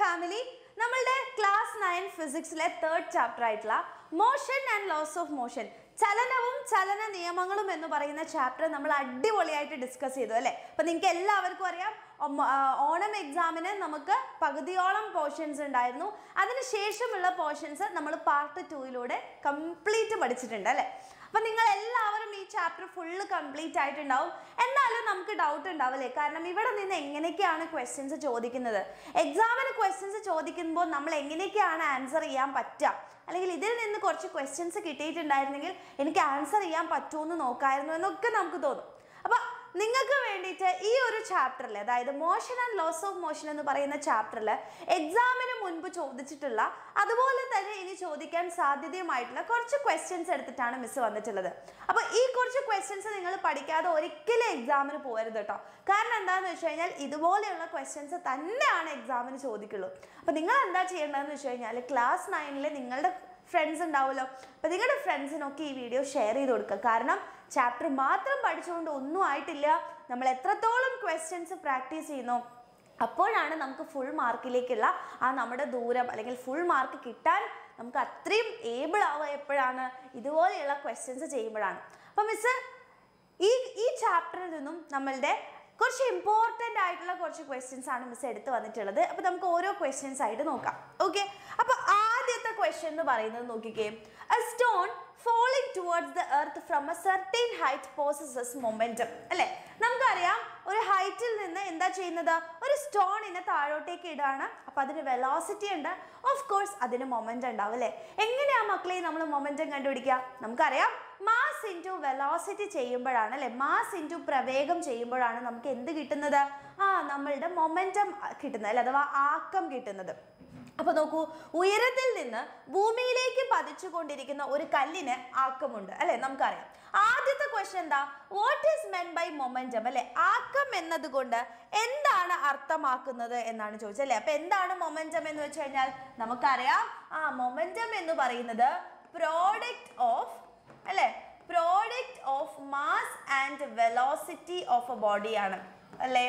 family നമ്മളുടെ class nine ഫിസിക്സിലെ third chapter ആയിട്ടുള്ള motion and laws of motion ചലനവും ചലന നിയമങ്ങളും എന്ന് പറയുന്ന ചാപ്റ്റർ നമ്മൾ അടിപൊളിയായിട്ട് ഡിസ്കസ് ചെയ്തു അല്ലേ അപ്പം നിങ്ങൾക്ക് എല്ലാവർക്കും അറിയാം ഒമ്മ- ആ, ഓണം എക്സാമിന് നമുക്ക് പകുതിയോളം പോർഷൻസ് ഉണ്ടായിരുന്നു അതിനുശേഷമുള്ള പോർഷൻസ് നമ്മൾ പാർട്ട് ടൂയിലൂടെ കംപ്ലീറ്റ് പഠിച്ചിട്ടുണ്ട് അല്ലേ അപ്പം നിങ്ങൾ എല്ലാവരും ഈ ചാപ്റ്റർ ഫുള്ള് കംപ്ലീറ്റ് ആയിട്ടുണ്ടാവും എന്നാലും നമുക്ക് ഡൗട്ട് ഉണ്ടാവില്ലേ കാരണം ഇവിടെ നിന്ന് എങ്ങനെയൊക്കെയാണ് ക്വസ്റ്റ്യൻസ് ചോദിക്കുന്നത് എക്സാമിന് ക്വസ്റ്റ്യൻസ് ചോദിക്കുമ്പോൾ നമ്മൾ എങ്ങനെയൊക്കെയാണ് ആൻസർ ചെയ്യാൻ പറ്റുക അല്ലെങ്കിൽ ഇതിൽ നിന്ന് കുറച്ച് ക്വസ്റ്റ്യൻസ് കിട്ടിയിട്ടുണ്ടായിരുന്നെങ്കിൽ എനിക്ക് ആൻസർ ചെയ്യാൻ പറ്റുമെന്ന് നോക്കായിരുന്നു എന്നൊക്കെ നമുക്ക് തോന്നും അപ്പൊ നിങ്ങൾക്ക് വേണ്ടിയിട്ട് ഈ ഒരു ചാപ്റ്ററിൽ അതായത് motion and laws of motion എന്ന് പറയുന്ന ചാപ്റ്ററിൽ എക്സാമിന് മുൻപ് ചോദിച്ചിട്ടുള്ള അതുപോലെ തന്നെ ഇനി ചോദിക്കാൻ സാധ്യതയുമായിട്ടുള്ള കുറച്ച് ക്വസ്റ്റ്യൻസ് എടുത്തിട്ടാണ് മിസ് വന്നിട്ടുള്ളത് അപ്പൊ ഈ കുറച്ച് ക്വസ്റ്റ്യൻസ് നിങ്ങൾ പഠിക്കാതെ ഒരിക്കലും എക്സാമിന് പോകരുത് കേട്ടോ കാരണം എന്താണെന്ന് വെച്ച് കഴിഞ്ഞാൽ ഇതുപോലെയുള്ള ക്വസ്റ്റ്യൻസ് തന്നെയാണ് എക്സാമിന് ചോദിക്കുള്ളൂ അപ്പൊ നിങ്ങൾ എന്താ ചെയ്യേണ്ടതെന്ന് വെച്ച് കഴിഞ്ഞാൽ ക്ലാസ് നയനിലെ നിങ്ങളുടെ ഫ്രണ്ട്സ് ഉണ്ടാവുമല്ലോ അപ്പോൾ നിങ്ങളുടെ ഫ്രണ്ട്സിനൊക്കെ ഈ വീഡിയോ ഷെയർ ചെയ്ത് കൊടുക്കുക കാരണം ചാപ്റ്റർ മാത്രം പഠിച്ചുകൊണ്ട് ഒന്നും ആയിട്ടില്ല നമ്മൾ എത്രത്തോളം ക്വസ്റ്റ്യൻസ് പ്രാക്ടീസ് ചെയ്യുന്നു അപ്പോഴാണ് നമുക്ക് ഫുൾ മാർക്കിലേക്കുള്ള ആ നമ്മുടെ ദൂരം അല്ലെങ്കിൽ ഫുൾ മാർക്ക് കിട്ടാൻ നമുക്ക് അത്രയും ഏബിൾ ആവുക എപ്പോഴാണ് ഇതുപോലെയുള്ള ക്വസ്റ്റ്യൻസ് ചെയ്യുമ്പോഴാണ് അപ്പം മിസ് ഈ ഈ ചാപ്റ്ററിൽ നിന്നും നമ്മളുടെ കുറച്ച് ഇമ്പോർട്ടൻ്റ് ആയിട്ടുള്ള കുറച്ച് ക്വസ്റ്റ്യൻസ് ആണ് മിസ് എടുത്ത് വന്നിട്ടുള്ളത് അപ്പോൾ നമുക്ക് ഓരോ ക്വസ്റ്റ്യൻസ് ആയിട്ട് നോക്കാം ഓക്കെ അപ്പോൾ ആദ്യത്തെ ക്വസ്റ്റ്യൻ എന്ന് പറയുന്നത് നോക്കിക്കേ a stone falling towards the earth from a certain height possesses momentum അല്ലേ നമുക്കറിയാം ഒരു ഹൈറ്റിൽ നിന്ന് എന്താ ചെയ്യുന്നത് ഒരു സ്റ്റോണിനെ താഴോട്ടേക്ക് ഇടാണ് അപ്പോൾ അതിന് വെലോസിറ്റി ഉണ്ട് ഓഫ് കോഴ്സ് അതിന് മൊമെൻ്റ് ഉണ്ടാവും അല്ലേ എങ്ങനെയാ മക്കളെ നമ്മൾ മൊമെൻറ്റം കണ്ടുപിടിക്കുക നമുക്കറിയാം മാസ് ഇൻറ്റു വെലോസിറ്റി ചെയ്യുമ്പോഴാണ് അല്ലെ മാസ് ഇൻറ്റു പ്രവേഗം ചെയ്യുമ്പോഴാണ് നമുക്ക് എന്ത് കിട്ടുന്നത് ആ നമ്മളുടെ മൊമെൻറ്റം കിട്ടുന്നത് അല്ലെ അഥവാ ആക്കം കിട്ടുന്നത് അപ്പൊ നോക്കൂ ഉയരത്തിൽ നിന്ന് ഭൂമിയിലേക്ക് പതിച്ചുകൊണ്ടിരിക്കുന്ന ഒരു കല്ലിന് ആക്കമുണ്ട് അല്ലെ നമുക്കറിയാം ആദ്യത്തെ ക്വസ്റ്റ്യൻ എന്താ what is meant by momentum അല്ലെ ആക്കം എന്നതുകൊണ്ട് എന്താണ് അർത്ഥമാക്കുന്നത് എന്നാണ് ചോദിച്ചത് അല്ലെ അപ്പൊ എന്താണ് മൊമെന്റം എന്ന് വെച്ച് കഴിഞ്ഞാൽ നമുക്കറിയാം ആ മൊമെന്റം എന്ന് പറയുന്നത് പ്രോഡക്റ്റ് ഓഫ് അല്ലെ product of mass and velocity of a ബോഡിയാണ് അല്ലേ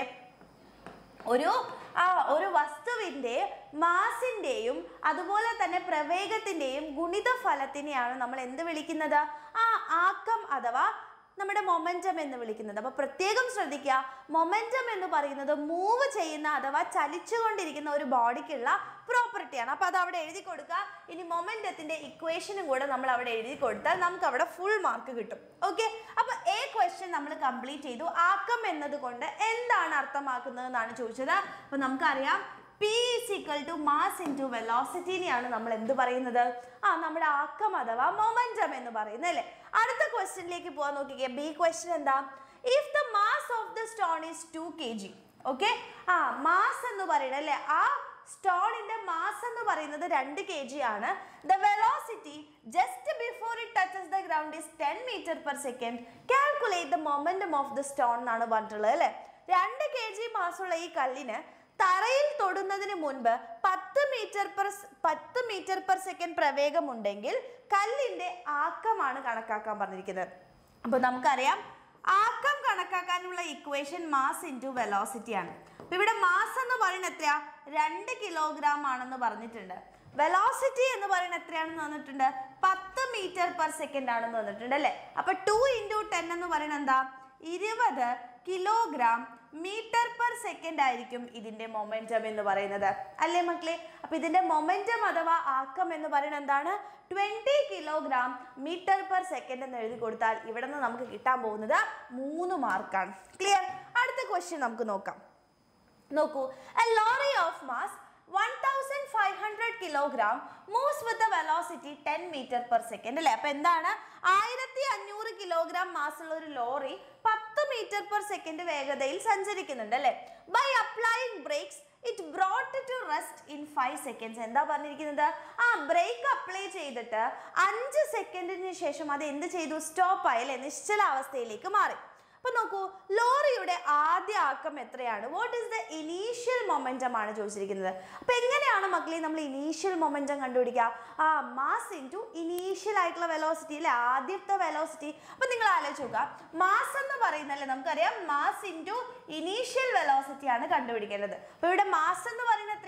ഒരു ആ ഒരു വസ്തുവിൻ്റെ മാസിൻ്റെയും അതുപോലെ തന്നെ പ്രവേഗത്തിൻ്റെയും ഗുണിത ഫലത്തിനെയാണ് നമ്മൾ എന്ത് വിളിക്കുന്നത് ആ ആക്കം അഥവാ നമ്മുടെ മൊമെൻറ്റം എന്ന് വിളിക്കുന്നത് അപ്പോൾ പ്രത്യേകം ശ്രദ്ധിക്കുക മൊമെൻറ്റം എന്ന് പറയുന്നത് മൂവ് ചെയ്യുന്ന അഥവാ ചലിച്ചുകൊണ്ടിരിക്കുന്ന ഒരു ബോഡിക്കുള്ള പ്രോപ്പർട്ടിയാണ് അപ്പോൾ അത് അവിടെ എഴുതി കൊടുക്കുക ഇനി മൊമെൻറ്റത്തിൻ്റെ ഇക്വേഷനും കൂടെ നമ്മൾ അവിടെ എഴുതി കൊടുത്താൽ നമുക്ക് അവിടെ ഫുൾ മാർക്ക് കിട്ടും ഓക്കെ അപ്പോൾ എ ക്വസ്റ്റ്യൻ നമ്മൾ കംപ്ലീറ്റ് ചെയ്തു ആക്കം എന്നതുകൊണ്ട് എന്താണ് അർത്ഥമാക്കുന്നത് എന്നാണ് ചോദിച്ചത് അപ്പോൾ നമുക്കറിയാം P is equal to mass into വെലോസിറ്റിനെയാണ് നമ്മൾ എന്ത് പറയുന്നത് ആ നമ്മുടെ ആക്കം അഥവാ മൊമെന്റം എന്ന് പറയുന്നത് അല്ലേ അടുത്ത ക്വസ്റ്റ്യനിലേക്ക് പോകാൻ നോക്കിക്കേ ബി ക്വസ്റ്റ്യൻ എന്താ if the mass of the stone is two K G okay ആ മാസ് എന്ന് പറയുന്നത് അല്ലേ ആ സ്റ്റോണിന്റെ മാസ് എന്ന് പറയുന്നത് രണ്ട് കെ ജി ആണ് the velocity just before it touches the ground is ten metre per second calculate the momentum of the stone എന്നാണ് പറഞ്ഞിട്ടുള്ളത് അല്ലേ രണ്ട് കെ ജി മാസുള്ള ഈ കല്ലിന് തറയിൽ തൊടുന്നതിന് മുൻപ് പത്ത് മീറ്റർ പെർ പത്ത് മീറ്റർ പെർ സെക്കൻഡ് പ്രവേഗമുണ്ടെങ്കിൽ കല്ലിന്റെ ആക്കമാണ് കണക്കാക്കാൻ പറഞ്ഞിരിക്കുന്നത് അപ്പോൾ നമുക്കറിയാം ആക്കം കണക്കാക്കാനുള്ള ഇക്വേഷൻ മാസ് ഇൻറ്റു വെലോസിറ്റി ആണ് അപ്പോൾ ഇവിടെ മാസ് എന്ന് പറയുന്നത് എത്രയാ രണ്ട് കിലോഗ്രാം ആണെന്ന് പറഞ്ഞിട്ടുണ്ട് വെലോസിറ്റി എന്ന് പറയുന്നത് എത്രയാണെന്ന് തന്നിട്ടുണ്ട് പത്ത് മീറ്റർ പെർ സെക്കൻഡ് ആണെന്ന് തന്നിട്ടുണ്ട് അല്ലേ അപ്പോൾ ടു ഇൻറ്റു ടെൻ എന്ന് പറയുന്നത് എന്താ ഇരുപത് കിലോഗ്രാം മീറ്റർ പെർ സെക്കൻഡ് ആയിരിക്കും ഇതിന്റെ മൊമെന്റം എന്ന് പറയുന്നത് അല്ലേ മക്കളെ അപ്പൊ ഇതിന്റെ മൊമെന്റം അഥവാ ആക്കം എന്ന് പറയുന്നത് എന്താണ് twenty kilogram metre per second എന്ന് എഴുതി കൊടുത്താൽ ഇവിടെ നിന്ന് നമുക്ക് കിട്ടാൻ പോകുന്നത് മൂന്ന് മാർക്കാണ് ക്ലിയർ അടുത്ത ക്വസ്റ്റ്യൻ നമുക്ക് നോക്കാം നോക്കൂ a lorry of mass one thousand five hundred kilogram moves with velocity ten metre per second അല്ലേ അപ്പൊ എന്താണ് ആയിരത്തി അഞ്ഞൂറ് കിലോഗ്രാം മാസുള്ള ഒരു ലോറി പത്ത് മീറ്റർ പെർ സെക്കൻഡ് വേഗതയിൽ സഞ്ചരിക്കുന്നുണ്ട് അല്ലേ by applying brakes it brought to rest in five seconds എന്താ പറഞ്ഞിരിക്കുന്നത് ആ ബ്രേക്ക് അപ്ലൈ ചെയ്തിട്ട് അഞ്ച് സെക്കൻഡിന് ശേഷം അത് എന്ത് ചെയ്തു സ്റ്റോപ്പ് ആയി അല്ലേ നിശ്ചലാവസ്ഥയിലേക്ക് മാറി അപ്പൊ നോക്കൂ ലോറിയുടെ ആദ്യ ആക്കം എത്രയാണ് what is the initial momentum ആണ് ചോദിച്ചിരിക്കുന്നത് അപ്പൊ എങ്ങനെയാണ് മക്കളെ നമ്മൾ ഇനീഷ്യൽ മൊമെന്റം കണ്ടുപിടിക്കുക ആ മാസ് ഇൻറ്റു ഇനീഷ്യൽ ആയിട്ടുള്ള വെലോസിറ്റി അല്ലെ ആദ്യത്തെ വെലോസിറ്റി അപ്പൊ നിങ്ങൾ ആലോചിച്ച് നോക്കുക മാസ് എന്ന് പറയുന്നല്ലേ നമുക്കറിയാം മാസ് ഇൻറ്റു ഇനീഷ്യൽ വെലോസിറ്റി ആണ് കണ്ടുപിടിക്കേണ്ടത് അപ്പൊ ഇവിടെ മാസ് എന്ന് പറയുന്നത് എത്രയാ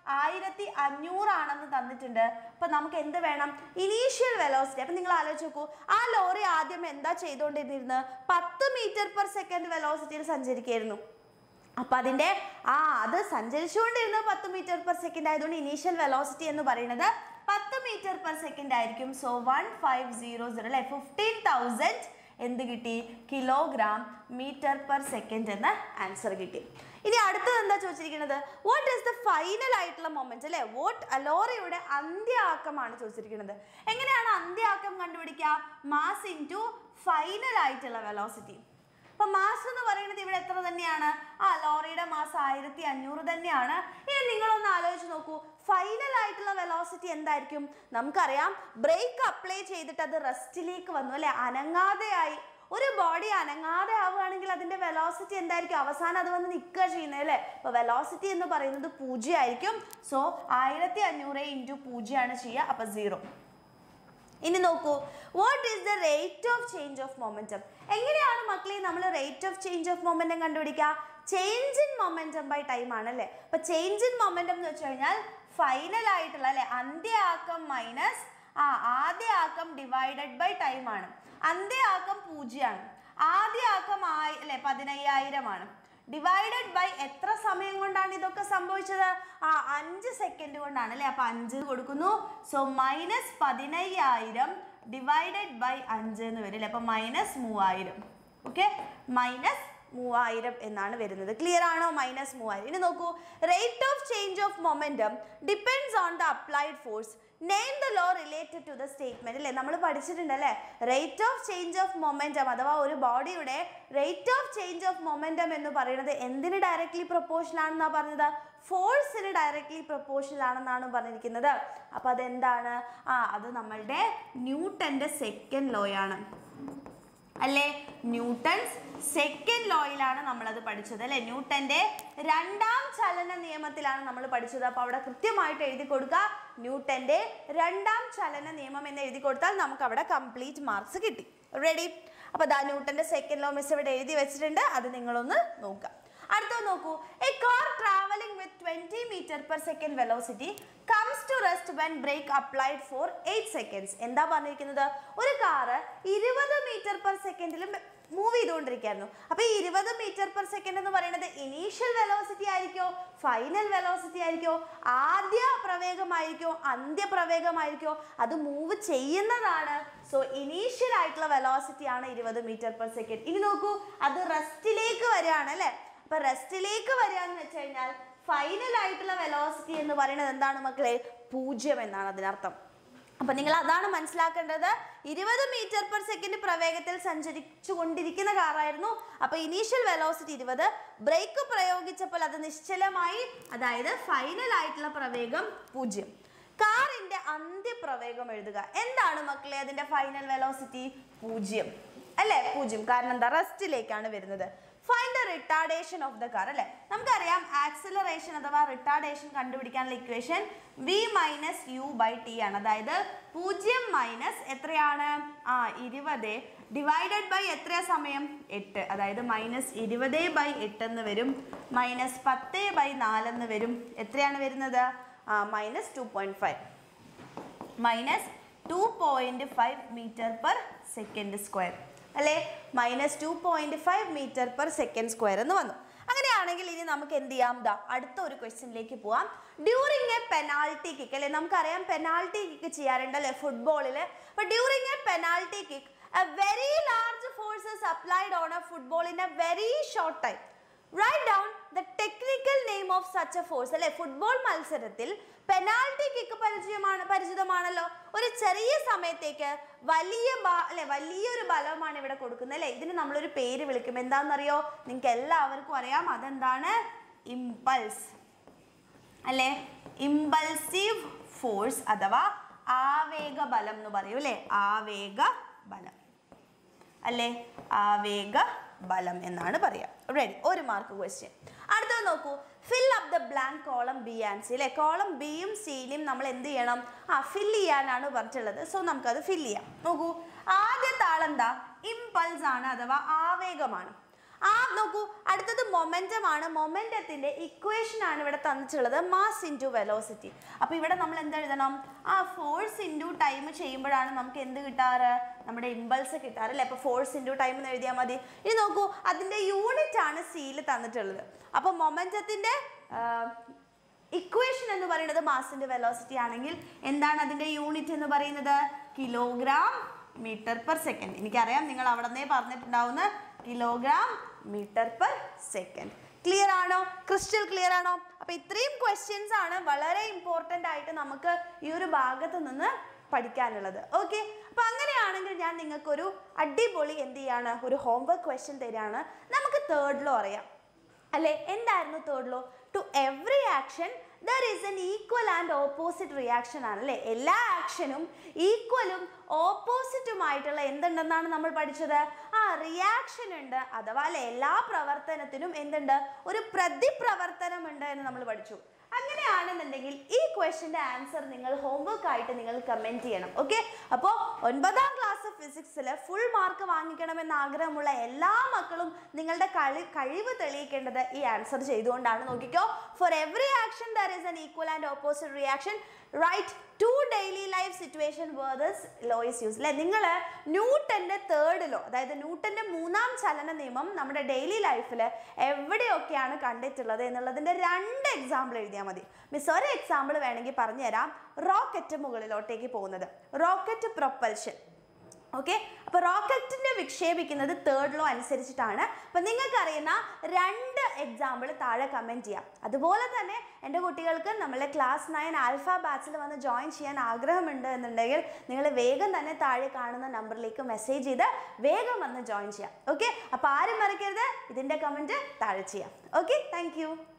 ആയിരത്തി അഞ്ഞൂറാണെന്ന് തന്നിട്ടുണ്ട് അപ്പൊ നമുക്ക് എന്ത് വേണം ഇനീഷ്യൽ വെലോസിറ്റി അപ്പൊ നിങ്ങൾ ആലോചിച്ച് നോക്കൂ ആ ലോറി ആദ്യം എന്താ ചെയ്തുകൊണ്ടിരുന്നത് പത്ത് മീറ്റർ പെർ സെക്കൻഡ് വെലോസിറ്റിയിൽ സഞ്ചരിക്കുകയായിരുന്നു അപ്പൊ അതിന്റെ ആ അത് സഞ്ചരിച്ചുകൊണ്ടിരുന്ന പത്ത് മീറ്റർ പെർ സെക്കൻഡ് ആയതുകൊണ്ട് ഇനീഷ്യൽ വെലോസിറ്റി എന്ന് പറയുന്നത് പത്ത് മീറ്റർ പെർ സെക്കൻഡ് ആയിരിക്കും so one five zero zero അല്ലെ ഫിഫ്റ്റീൻ തൗസൻഡ് എന്ത് കിട്ടി കിലോഗ്രാം മീറ്റർ പെർ സെക്കൻഡ് എന്ന ആൻസർ കിട്ടി ഇനി അടുത്തത് എന്താ ചോദിച്ചിരിക്കുന്നത് വാട്ട് ഈസ് ദ ഫൈനൽ ആയിട്ടുള്ള മൊമെന്റ് അല്ലെ വോട്ട് അലോറയുടെ അന്ത്യാക്കമാണ് ചോദിച്ചിരിക്കുന്നത് എങ്ങനെയാണ് അന്ത്യാക്കം കണ്ടുപിടിക്കുക മാസ് ഇൻ ടു ഫൈനൽ ആയിട്ടുള്ള വെലോസിറ്റി അപ്പൊ മാസ് എന്ന് പറയുന്നത് ഇവിടെ എത്ര തന്നെയാണ് ആ ലോറിയുടെ മാസ് ആയിരത്തി അഞ്ഞൂറ് തന്നെയാണ് ഇനി നിങ്ങളൊന്ന് ആലോചിച്ച് നോക്കൂ ഫൈനൽ ആയിട്ടുള്ള വെലോസിറ്റി എന്തായിരിക്കും നമുക്കറിയാം ബ്രേക്ക് അപ്ലൈ ചെയ്തിട്ട് അത് റെസ്റ്റിലേക്ക് വന്നു അല്ലെ അനങ്ങാതെയായി ഒരു ബോഡി അനങ്ങാതെ ആവുകയാണെങ്കിൽ അതിന്റെ വെലോസിറ്റി എന്തായിരിക്കും അവസാനം അത് വന്ന് നിൽക്കുക ചെയ്യുന്നത് അല്ലേ അപ്പൊ വെലോസിറ്റി എന്ന് പറയുന്നത് പൂജ്യമായിരിക്കും സോ ആയിരത്തി അഞ്ഞൂറ് ഇൻറ്റു പൂജ്യമാണ് ചെയ്യുക അപ്പൊ സീറോ ഇനി നോക്കൂ what is the rate of change of momentum എങ്ങനെയാണ് മക്കളെ നമ്മൾ rate of change of momentum കണ്ടുപിടിക്കുക change in momentum by time ആണ് അല്ലേ അപ്പൊ ചേഞ്ച് ഇൻ മൊമെന്റം എന്ന് വെച്ച് കഴിഞ്ഞാൽ ഫൈനൽ ആയിട്ടുള്ള അല്ലെ അന്ത്യാക്കം മൈനസ് ആ ആദ്യ ആക്കം ഡിവൈഡഡ് ബൈ ടൈം ആണ് അന്ത്യ ആക്കം പൂജ്യമാണ് ആദ്യ ആക്കം ആയി അല്ലെ പതിനയ്യായിരം ആണ് ഡിവൈഡഡ് ബൈ എത്ര സമയം കൊണ്ടാണ് ഇതൊക്കെ സംഭവിച്ചത് ആ അഞ്ച് സെക്കൻഡ് കൊണ്ടാണ് അല്ലേ അപ്പൊ അഞ്ച് കൊടുക്കുന്നു സോ മൈനസ് പതിനയ്യായിരം ഡിവൈഡഡ് ബൈ അഞ്ച് എന്ന് വരും അല്ലേ അപ്പൊ മൈനസ് മൂവായിരം ഓക്കെ മൈനസ് മൂവായിരം എന്നാണ് വരുന്നത് ക്ലിയർ ആണോ മൈനസ് മൂവായിരം ഇനി നോക്കൂ rate of change of momentum depends on the applied force name the law related to the statement അല്ലേ നമ്മൾ പഠിച്ചിട്ടുണ്ട് അല്ലേ rate of change of momentum അഥവാ ഒരു ബോഡിയുടെ rate of change of momentum എന്ന് പറയുന്നത് എന്തിന് ഡയറക്ട്ലി പ്രൊപ്പോർഷൻ ആണെന്നാണ് പറഞ്ഞത് ഫോഴ്സിന് ഡയറക്ട്ലി പ്രൊപ്പോർഷണൽ ആണെന്നാണ് പറഞ്ഞിരിക്കുന്നത് അപ്പൊ അതെന്താണ് ആ അത് നമ്മളുടെ ന്യൂട്ടന്റെ സെക്കൻഡ് ലോയാണ് അല്ലേ ന്യൂട്ടൺസ് സെക്കൻഡ് ലോയിലാണ് നമ്മളത് പഠിച്ചത് അല്ലേ ന്യൂട്ടന്റെ രണ്ടാം ചലന നിയമത്തിലാണ് നമ്മൾ പഠിച്ചത് അപ്പോൾ അവിടെ കൃത്യമായിട്ട് എഴുതി കൊടുക്കുക ന്യൂട്ടന്റെ രണ്ടാം ചലന നിയമം എന്ന് എഴുതി കൊടുത്താൽ നമുക്ക് അവിടെ കംപ്ലീറ്റ് മാർക്സ് കിട്ടി റെഡി അപ്പോൾ ദാ ന്യൂട്ടന്റെ സെക്കൻഡ് ലോ മിസ് ഇവിടെ എഴുതി വെച്ചിട്ടുണ്ട് അത് നിങ്ങളൊന്ന് നോക്കുക അടുത്തത് നോക്കൂ a car travelling with twenty metre per second velocity comes to rest when brake applied for eight seconds എന്താ പറഞ്ഞിരിക്കുന്നത് ഒരു കാറ് ഇരുപത് മീറ്റർ പെർ സെക്കൻഡിലും മൂവ് ചെയ്തുകൊണ്ടിരിക്കുകയായിരുന്നു അപ്പൊ ഈ ഇരുപത് മീറ്റർ പെർ സെക്കൻഡ് എന്ന് പറയുന്നത് ഇനീഷ്യൽ വെലോസിറ്റി ആയിരിക്കോ ഫൈനൽ വെലോസിറ്റി ആയിരിക്കോ ആദ്യ പ്രവേഗമായിരിക്കോ അന്ത്യ പ്രവേഗമായിരിക്കോ അത് മൂവ് ചെയ്യുന്നതാണ് സോ ഇനീഷ്യൽ ആയിട്ടുള്ള വെലോസിറ്റി ആണ് ഇരുപത് മീറ്റർ പെർ സെക്കൻഡ് ഇനി നോക്കൂ അത് റെസ്റ്റിലേക്ക് വരികയാണ് അല്ലേ അപ്പൊ റെസ്റ്റിലേക്ക് വരികയെന്ന് വെച്ച് കഴിഞ്ഞാൽ ഫൈനൽ ആയിട്ടുള്ള വെലോസിറ്റി എന്ന് പറയുന്നത് എന്താണ് മക്കളെ പൂജ്യം എന്നാണ് അതിനർത്ഥം അപ്പൊ നിങ്ങൾ അതാണ് മനസ്സിലാക്കേണ്ടത് ഇരുപത് മീറ്റർ പെർ സെക്കൻഡ് പ്രവേഗത്തിൽ സഞ്ചരിച്ചു കൊണ്ടിരിക്കുന്ന കാറായിരുന്നു അപ്പൊ ഇനീഷ്യൽ വെലോസിറ്റി ഇരുപത് ബ്രേക്ക് പ്രയോഗിച്ചപ്പോൾ അത് നിശ്ചലമായി അതായത് ഫൈനൽ ആയിട്ടുള്ള പ്രവേഗം പൂജ്യം കാറിന്റെ അന്ത്യപ്രവേഗം എഴുതുക എന്താണ് മക്കളെ അതിന്റെ ഫൈനൽ വെലോസിറ്റി പൂജ്യം അല്ലേ പൂജ്യം കാരണം എന്താ റെസ്റ്റിലേക്കാണ് വരുന്നത് find the retardation of the car അല്ലേ നമുക്കറിയാം ആക്സിലറേഷൻ അഥവാ റിട്ടാർഡേഷൻ കണ്ടുപിടിക്കാനുള്ള equation V minus U by T ആണ് അതായത് പൂജ്യം മൈനസ് എത്രയാണ് ആ ഇരുപത് ഡിവൈഡഡ് ബൈ എത്രയാ സമയം എട്ട് അതായത് മൈനസ് ഇരുപത് ബൈ എട്ട് എന്ന് വരും മൈനസ് പത്ത് ബൈ നാലെന്ന് വരും എത്രയാണ് വരുന്നത് ആ minus two point five minus two point five metre per second square അല്ലേ minus two point five metre per second square എന്ന് വന്നു അങ്ങനെയാണെങ്കിൽ ഇനി നമുക്ക് എന്ത് ചെയ്യാം ദാ അടുത്ത ഒരു ക്വസ്റ്റ്യനിലേക്ക് പോവാം ഡ്യൂറിങ് എ പെനാൾട്ടി കിക്ക് അല്ലേ നമുക്കറിയാം പെനാൾട്ടി കിക്ക് ചെയ്യാറുണ്ട് അല്ലേ ഫുട്ബോളിൽ അപ്പൊ during a penalty kick a very large force is applied on a football in a very short time write down the technical name of such a force അല്ലെ football മത്സരത്തിൽ penalty kick പരിചയമാണ് പരിചിതമാണല്ലോ ഒരു ചെറിയ സമയത്തേക്ക് വലിയ ബ- അല്ലെ വലിയൊരു ബലമാണ് ഇവിടെ കൊടുക്കുന്നത് അല്ലെ ഇതിന് നമ്മളൊരു പേര് വിളിക്കും എന്താണെന്നറിയോ നിങ്ങൾക്ക് എല്ലാവർക്കും അറിയാം അതെന്താണ് ഇമ്പൾസ് അല്ലെ ഇമ്പൾസീവ് ഫോഴ്സ് അഥവാ ആവേഗ ബലം എന്ന് പറയും അല്ലെ ആവേഗ ബലം അല്ലേ ആവേഗ ബലം എന്നാണ് പറയാ റെഡി ഒരു മാർക്ക് ക്വസ്റ്റ്യൻ അടുത്തത് നോക്കൂ fill up the blank column B and C അല്ലേ കോളം ബിയും സിയിലും നമ്മൾ എന്ത് ചെയ്യണം ആ ഫിൽ ചെയ്യാനാണ് പറഞ്ഞിട്ടുള്ളത് സോ നമുക്കത് ഫിൽ ചെയ്യാം നോക്കൂ ആദ്യത്തെ ആളെന്താ ഇമ്പൾസ് ആണ് അഥവാ ആവേഗമാണ് ആ നോക്കൂ അടുത്തത് മൊമെന്റം ആണ് മൊമെന്റത്തിന്റെ ഇക്വേഷൻ ആണ് ഇവിടെ തന്നിട്ടുള്ളത് മാസ് ഇൻറ്റു വെലോസിറ്റി അപ്പോൾ ഇവിടെ നമ്മൾ എന്ത് എഴുതണം ആ ഫോഴ്സ് ഇൻറ്റു ടൈം ചെയ്യുമ്പോഴാണ് നമുക്ക് എന്ത് കിട്ടാറ് നമ്മുടെ ഇമ്പൾസ് കിട്ടാറ് അല്ലേ അപ്പോൾ ഫോഴ്സ് ഇൻറ്റു ടൈം എന്ന് എഴുതിയാൽ മതി ഇനി നോക്കൂ അതിന്റെ യൂണിറ്റ് ആണ് സിയിൽ തന്നിട്ടുള്ളത് അപ്പോൾ മൊമെന്റത്തിന്റെ ഇക്വേഷൻ എന്ന് പറയുന്നത് മാസിന്റെ വെലോസിറ്റി ആണെങ്കിൽ എന്താണ് അതിന്റെ യൂണിറ്റ് എന്ന് പറയുന്നത് കിലോഗ്രാം മീറ്റർ പെർ സെക്കൻഡ് എനിക്കറിയാം നിങ്ങൾ അവിടെ നിന്നേ പറഞ്ഞിട്ടുണ്ടാവുന്ന kilogram metre per second clear ആണോ ക്രിസ്റ്റൽ ക്ലിയർ ആണോ അപ്പൊ ഇത്രയും ക്വസ്റ്റ്യൻസ് ആണ് വളരെ ഇമ്പോർട്ടൻ്റ് ആയിട്ട് നമുക്ക് ഈ ഒരു ഭാഗത്ത് നിന്ന് പഠിക്കാനുള്ളത് ഓക്കെ അപ്പൊ അങ്ങനെയാണെങ്കിൽ ഞാൻ നിങ്ങൾക്കൊരു അടിപൊളി എന്ത് ചെയ്യാണ് ഒരു ഹോംവർക്ക് ക്വസ്റ്റ്യൻ തരികയാണ് നമുക്ക് തേർഡ് ലോ അറിയാം അല്ലെ എന്തായിരുന്നു third law to every action there is an equal and opposite reaction ആണ് അല്ലേ എല്ലാ ആക്ഷനും ഈക്വലും ഓപ്പോസിറ്റുമായിട്ടുള്ള എന്തുണ്ടെന്നാണ് നമ്മൾ പഠിച്ചത് ആ റിയാക്ഷൻ ഉണ്ട് അഥവാ അല്ലെ എല്ലാ പ്രവർത്തനത്തിനും എന്തുണ്ട് ഒരു പ്രതിപ്രവർത്തനം ഉണ്ട് എന്ന് നമ്മൾ പഠിച്ചു അങ്ങനെയാണെന്നുണ്ടെങ്കിൽ ഈ ക്വസ്റ്റിന്റെ ആൻസർ നിങ്ങൾ ഹോംവർക്ക് ആയിട്ട് നിങ്ങൾ കമന്റ് ചെയ്യണം ഓക്കെ അപ്പോൾ ഒൻപതാം ക്ലാസ് ഫിസിക്സിൽ ഫുൾ മാർക്ക് വാങ്ങിക്കണമെന്ന് ആഗ്രഹമുള്ള എല്ലാ മക്കളും നിങ്ങളുടെ കളി കഴിവ് തെളിയിക്കേണ്ടത് ഈ ആൻസർ ചെയ്തുകൊണ്ടാണ് നോക്കിക്കോ for every action there is an equal and opposite reaction write two daily life situation where this law is use അല്ലെ നിങ്ങൾ ന്യൂട്ടന്റെ തേർഡ് ലോ അതായത് ന്യൂട്ടന്റെ മൂന്നാം ചലന നിയമം നമ്മുടെ ഡെയിലി ലൈഫിൽ എവിടെയൊക്കെയാണ് കണ്ടിട്ടുള്ളത് എന്നുള്ളതിന്റെ രണ്ട് എക്സാമ്പിൾ എഴുതിയാൽ മതി മിസ് ഒരു എക്സാമ്പിൾ വേണമെങ്കിൽ പറഞ്ഞുതരാം റോക്കറ്റ് മുകളിലോട്ടേക്ക് പോകുന്നത് റോക്കറ്റ് പ്രൊപ്പൽഷൻ ഓക്കെ അപ്പോൾ റോക്കറ്റിനെ വിക്ഷേപിക്കുന്നത് തേർഡ് ലോ അനുസരിച്ചിട്ടാണ് അപ്പോൾ നിങ്ങൾക്ക് അറിയുന്ന രണ്ട് എക്സാമ്പിൾ താഴെ കമൻറ്റ് ചെയ്യാം അതുപോലെ തന്നെ എൻ്റെ കുട്ടികൾക്ക് നമ്മളെ ക്ലാസ് നയൻ ആൽഫ ബാച്ചിൽ വന്ന് ജോയിൻ ചെയ്യാൻ ആഗ്രഹമുണ്ട് എന്നുണ്ടെങ്കിൽ നിങ്ങൾ വേഗം തന്നെ താഴെ കാണുന്ന നമ്പറിലേക്ക് മെസ്സേജ് ചെയ്ത് വേഗം വന്ന് ജോയിൻ ചെയ്യാം ഓക്കെ അപ്പോൾ ആരും മറക്കരുത് ഇതിൻ്റെ കമൻറ്റ് താഴെ ചെയ്യാം ഓക്കെ താങ്ക്